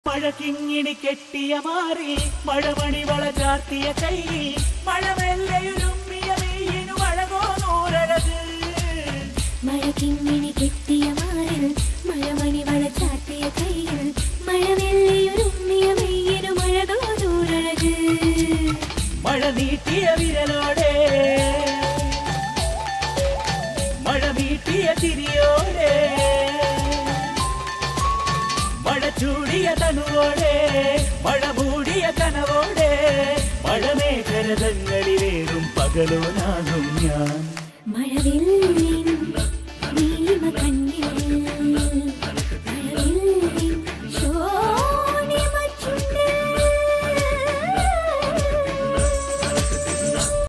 മഴക്കിങ്ങിണി കെട്ടിയ മാറി മഴമണി വള ചാർത്തിയ കൈയിൽ മഴമെല്ലയുരുമ്മിയ മെയ്യിനു മഴകോ നൂറഴക് മഴക്കിങ്ങിണി കെട്ടിയ മാറിൽ മഴമണി വള ചാർത്തിയ കൈകൾ മഴവെള്ളിയൊരുമ്മിയ മെയ്യനു മഴതോരഴക് മഴ നീട്ടിയ വിരലോടെ മഴ നീട്ടിയ ചിരിയോടെ മഴ ചൂടിയ തനുവോടെ മഴ മൂടിയ കനവോടെ മഴമേഖരതങ്ങളിലേറും പകലോനാകും ഞാൻ മഴവില്ല